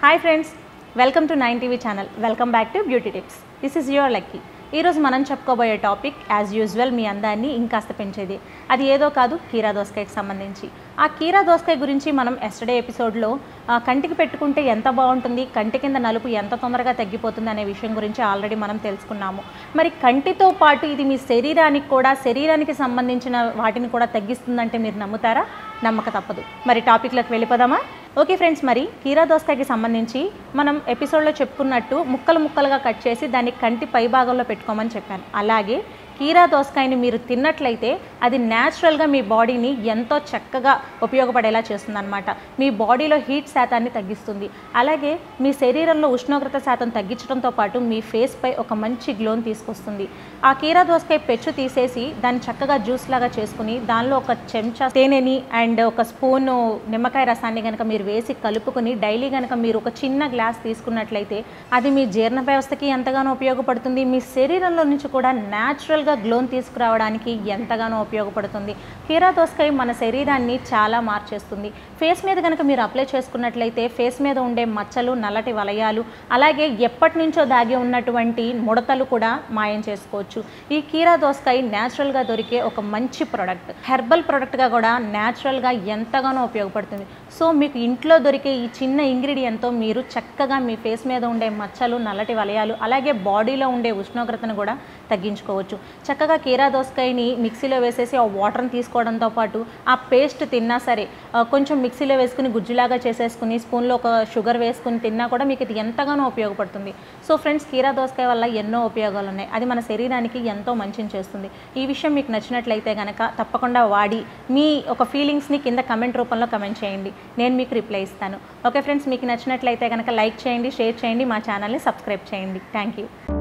hi friends welcome to nine TV channel welcome back to beauty tips this is your lucky ఈరోజు మనం చెప్పుకోబోయే topic as usual మీ అందాన్ని ఇంకాస్త పెంచేది అది ఏదో కాదు కీరా దోసకాయకి సంబంధించి ఆ కీరా దోసకాయ గురించి మనం ఎస్టర్డే ఎపిసోడ్లో ఆ, కంటికి పెట్టుకుంటే ఎంత బాగుంటుంది కంటి కింద నలుపు ఎంత తొందరగా తగ్గిపోతుంది అనే విషయం గురించి ఆల్రెడీ మనం తెలుసుకున్నాము మరి కంటితో పాటు ఇది మీ శరీరానికి కూడా శరీరానికి సంబంధించిన వాటిని కూడా తగ్గిస్తుందంటే మీరు నమ్ముతారా నమ్మక తప్పదు మరి టాపిక్లోకి వెళ్ళిపోదామా ఓకే ఫ్రెండ్స్ మరి కీరా దోసకాయకి సంబంధించి మనం ఎపిసోడ్లో చెప్పుకున్నట్టు ముక్కలు ముక్కలుగా కట్ చేసి దాన్ని కంటి పై భాగంలో పెట్టుకోమని చెప్పాను అలాగే కీరా దోసకాయని మీరు తిన్నట్లయితే అది న్యాచురల్గా మీ బాడీని ఎంతో చక్కగా ఉపయోగపడేలా చేస్తుందన్నమాట మీ బాడీలో హీట్ శాతాన్ని తగ్గిస్తుంది అలాగే మీ శరీరంలో ఉష్ణోగ్రత శాతం తగ్గించడంతో పాటు మీ ఫేస్ పై ఒక మంచి గ్లోని తీసుకొస్తుంది ఆ కీరా దోసకాయ పెచ్చు తీసేసి దాన్ని చక్కగా జ్యూస్ లాగా చేసుకుని దానిలో ఒక చెంచా తేనెని అండ్ ఒక స్పూను నిమ్మకాయ రసాన్ని కనుక మీరు వేసి కలుపుకొని డైలీ కనుక మీరు ఒక చిన్న గ్లాస్ తీసుకున్నట్లయితే అది మీ జీర్ణ వ్యవస్థకి ఎంతగానో ఉపయోగపడుతుంది మీ శరీరంలో నుంచి కూడా న్యాచురల్గా గ్లోన్ తీసుకురావడానికి ఎంతగానో ఉపయోగపడుతుంది కీరా దోసకాయ మన శరీరాన్ని చాలా మార్చేస్తుంది ఫేస్ మీద కనుక మీరు అప్లై చేసుకున్నట్లయితే ఫేస్ మీద ఉండే మచ్చలు నల్లటి వలయాలు అలాగే ఎప్పటి నుంచో దాగి ఉన్నటువంటి ముడతలు కూడా మాయం చేసుకోవచ్చు ఈ కీరా దోసకాయ న్యాచురల్గా దొరికే ఒక మంచి ప్రోడక్ట్ హెర్బల్ ప్రోడక్ట్గా కూడా న్యాచురల్గా ఎంతగానో ఉపయోగపడుతుంది సో మీకు ఇంట్లో దొరికే ఈ చిన్న ఇంగ్రీడియంట్తో మీరు చక్కగా మీ ఫేస్ మీద ఉండే మచ్చలు నల్లటి వలయాలు అలాగే బాడీలో ఉండే ఉష్ణోగ్రతను కూడా తగ్గించుకోవచ్చు చక్కగా కీరా దోసకాయని మిక్సీలో వేసేసి ఆ వాటర్ని తీసుకోవడంతో పాటు ఆ పేస్ట్ తిన్నా సరే ఆ, కొంచెం మిక్సీలో వేసుకుని గుజ్జులాగా చేసేసుకుని స్పూన్లో ఒక షుగర్ వేసుకుని తిన్నా కూడా మీకు ఇది ఎంతగానో ఉపయోగపడుతుంది సో ఫ్రెండ్స్ కీరా దోసకాయ వల్ల ఎన్నో ఉపయోగాలు ఉన్నాయి అది మన శరీరానికి ఎంతో మంచిని చేస్తుంది ఈ విషయం మీకు నచ్చినట్లయితే కనుక తప్పకుండా వాడి మీ ఒక ఫీలింగ్స్ని కింద కమెంట్ రూపంలో కమెంట్ చేయండి నేను మీకు రిప్లై ఇస్తాను ఓకే ఫ్రెండ్స్ మీకు నచ్చినట్లయితే కనుక లైక్ చేయండి షేర్ చేయండి మా ఛానల్ని సబ్స్క్రైబ్ చేయండి థ్యాంక్ యూ